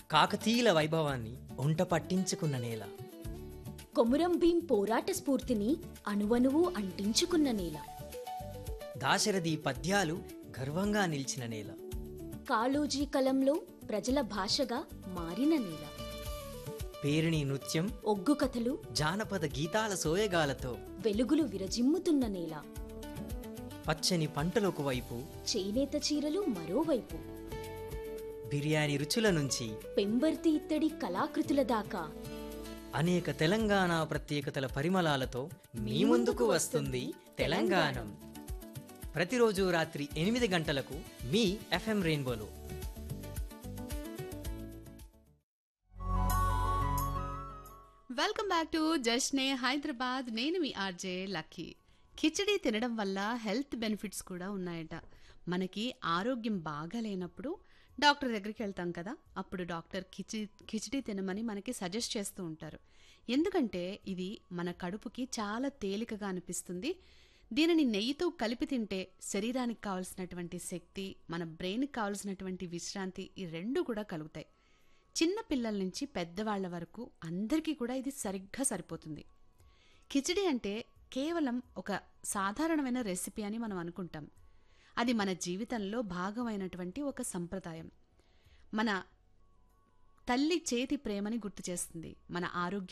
కాకతీయుల వైభవాన్ని ఒంట పట్టించుకున్న నేల కొమురం భీం పోరాట స్ఫూర్తిని అణువణువు అంటించుకున్న నేల దాశరథి పద్యాలు గర్వంగా నిలిచిన నేల కాళోజీ కలంలో ప్రజల భాషగా మారిన నేల పేరిణి నృత్యం ఒగ్గు కథలు జానపద గీతాల సోయగాలతో వెలుగులు విరజిమ్ముతున్న నేల పచ్చని పంటలకు వైపు చేనేత చీరలు మరోవైపు బిర్యానీ రుచుల నుంచి పెంబర్తి ఇత్తడి కళాకృతుల దాకా అనేక తెలంగాణ ప్రత్యేకతల పరిమళాలతో మీ ముందుకు వస్తుంది తెలంగాణం ప్రతిరోజు రాత్రి ఎనిమిది గంటలకు మీ ఎఫ్ఎం రెయిన్బోలో వెల్కమ్ బ్యాక్ టు జస్నే హైదరాబాద్ నేను మీ ఆర్జే లక్కీ కిచడీ తినడం వల్ల హెల్త్ బెనిఫిట్స్ కూడా ఉన్నాయట మనకి ఆరోగ్యం బాగా లేనప్పుడు డాక్టర్ దగ్గరికి వెళ్తాం కదా అప్పుడు డాక్టర్ కిచి కిచడీ తినమని మనకి సజెస్ట్ చేస్తూ ఉంటారు ఎందుకంటే ఇది మన కడుపుకి చాలా తేలికగా అనిపిస్తుంది దీనిని నెయ్యితో కలిపి తింటే శరీరానికి కావాల్సినటువంటి శక్తి మన బ్రెయిన్కి కావాల్సినటువంటి విశ్రాంతి ఈ రెండు కూడా కలుగుతాయి చిన్న పిల్లల నుంచి పెద్దవాళ్ల వరకు అందరికీ కూడా ఇది సరిగ్గా సరిపోతుంది కిచిడి అంటే కేవలం ఒక సాధారణమైన రెసిపీ అని మనం అనుకుంటాం అది మన జీవితంలో భాగమైనటువంటి ఒక సంప్రదాయం మన తల్లి చేతి ప్రేమని గుర్తు చేస్తుంది మన ఆరోగ్య